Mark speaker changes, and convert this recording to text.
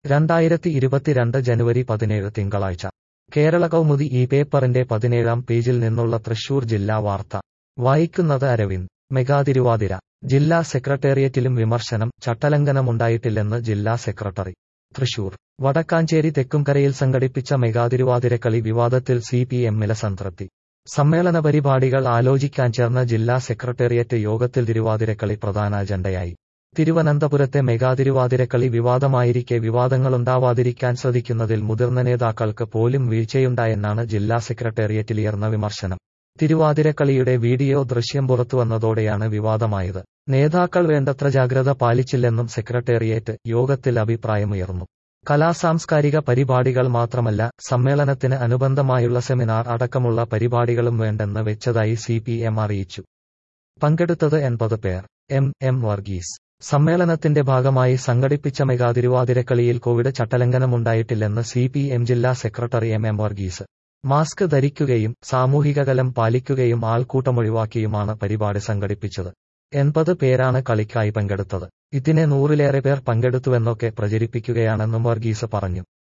Speaker 1: രണ്ടായിരത്തി ഇരുപത്തിരണ്ട് ജനുവരി പതിനേഴ് തിങ്കളാഴ്ച കേരള കൗമുദി ഈ പേപ്പറിന്റെ പതിനേഴാം പേജിൽ നിന്നുള്ള തൃശൂർ ജില്ലാ വാർത്ത വായിക്കുന്നത് അരവിന്ദ് മെഗാതിരുവാതിര ജില്ലാ സെക്രട്ടേറിയറ്റിലും വിമർശനം ചട്ടലംഘനമുണ്ടായിട്ടില്ലെന്ന് ജില്ലാ സെക്രട്ടറി തൃശൂർ വടക്കാഞ്ചേരി തെക്കുംകരയിൽ സംഘടിപ്പിച്ച മെഗാതിരുവാതിരക്കളി വിവാദത്തിൽ സി പി എമ്മിലെ സംതൃപ്തി സമ്മേളന പരിപാടികൾ ആലോചിക്കാൻ ചേർന്ന ജില്ലാ സെക്രട്ടേറിയറ്റ് യോഗത്തിൽ തിരുവാതിരക്കളി പ്രധാന അജണ്ടയായി തിരുവനന്തപുരത്തെ മെഗാതിരുവാതിരക്കളി വിവാദമായിരിക്കെ വിവാദങ്ങളുണ്ടാവാതിരിക്കാൻ ശ്രദ്ധിക്കുന്നതിൽ മുതിർന്ന നേതാക്കൾക്ക് പോലും വീഴ്ചയുണ്ടായെന്നാണ് ജില്ലാ സെക്രട്ടേറിയറ്റിലുയർന്ന വിമർശനം തിരുവാതിരക്കളിയുടെ വീഡിയോ ദൃശ്യം പുറത്തുവന്നതോടെയാണ് വിവാദമായത് നേതാക്കൾ വേണ്ടത്ര ജാഗ്രത പാലിച്ചില്ലെന്നും സെക്രട്ടേറിയറ്റ് യോഗത്തിൽ അഭിപ്രായമുയർന്നു കലാസാംസ്കാരിക പരിപാടികൾ മാത്രമല്ല സമ്മേളനത്തിന് അനുബന്ധമായുള്ള സെമിനാർ അടക്കമുള്ള പരിപാടികളും വേണ്ടെന്ന് വെച്ചതായി സി പി എം അറിയിച്ചു പങ്കെടുത്തത് എൺപത് പേർ എം എം വർഗീസ് സമ്മേളനത്തിന്റെ ഭാഗമായി സംഘടിപ്പിച്ച മെഗാതിരുവാതിരക്കളിയിൽ കോവിഡ് ചട്ടലംഘനമുണ്ടായിട്ടില്ലെന്ന് സി പി എം ജില്ലാ secretary M M Varghese mask ധരിക്കുകയും സാമൂഹികകലം പാലിക്കുകയും ആൾക്കൂട്ടമൊഴിവാക്കിയുമാണ് പരിപാടി സംഘടിപ്പിച്ചത് എൺപത് പേരാണ് കളിക്കായി പങ്കെടുത്തത് ഇതിനെ നൂറിലേറെ പേർ പങ്കെടുത്തുവെന്നൊക്കെ പ്രചരിപ്പിക്കുകയാണെന്നും വർഗീസ് പറഞ്ഞു